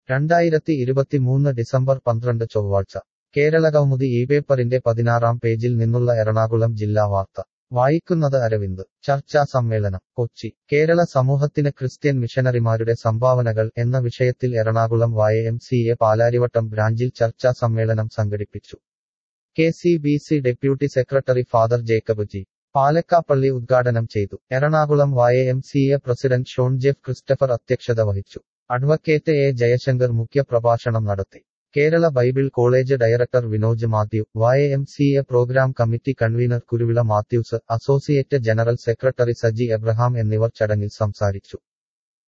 രണ്ടായിരത്തി ഇരുപത്തിമൂന്ന് ഡിസംബർ പന്ത്രണ്ട് ചൊവ്വാഴ്ച കേരളകൗമുദി ഈ പേപ്പറിന്റെ പതിനാറാം പേജിൽ നിന്നുള്ള എറണാകുളം ജില്ലാ വാർത്ത വായിക്കുന്നത് അരവിന്ദ് ചർച്ചാ സമ്മേളനം കൊച്ചി കേരള സമൂഹത്തിന് ക്രിസ്ത്യൻ മിഷനറിമാരുടെ സംഭാവനകൾ എന്ന വിഷയത്തിൽ Ernakulam Y M C A Palarivattom ബ്രാഞ്ചിൽ ചർച്ചാ സമ്മേളനം സംഘടിപ്പിച്ചു K C B C deputy secretary father Jacob G Palakkappilly ഉദ്ഘാടനം ചെയ്തു Ernakulam Y M C A president Shone Jeff Christopher അധ്യക്ഷത വഹിച്ചു അഡ്വക്കേറ്റ് എ ജയശങ്കർ മുഖ്യപ്രഭാഷണം നടത്തി Kerala Bible college director Vinoj Mathew Y M C A programme committee convener Kuruvila Mathews associate general secretary Saji Abraham എന്നിവർ ചടങ്ങിൽ സംസാരിച്ചു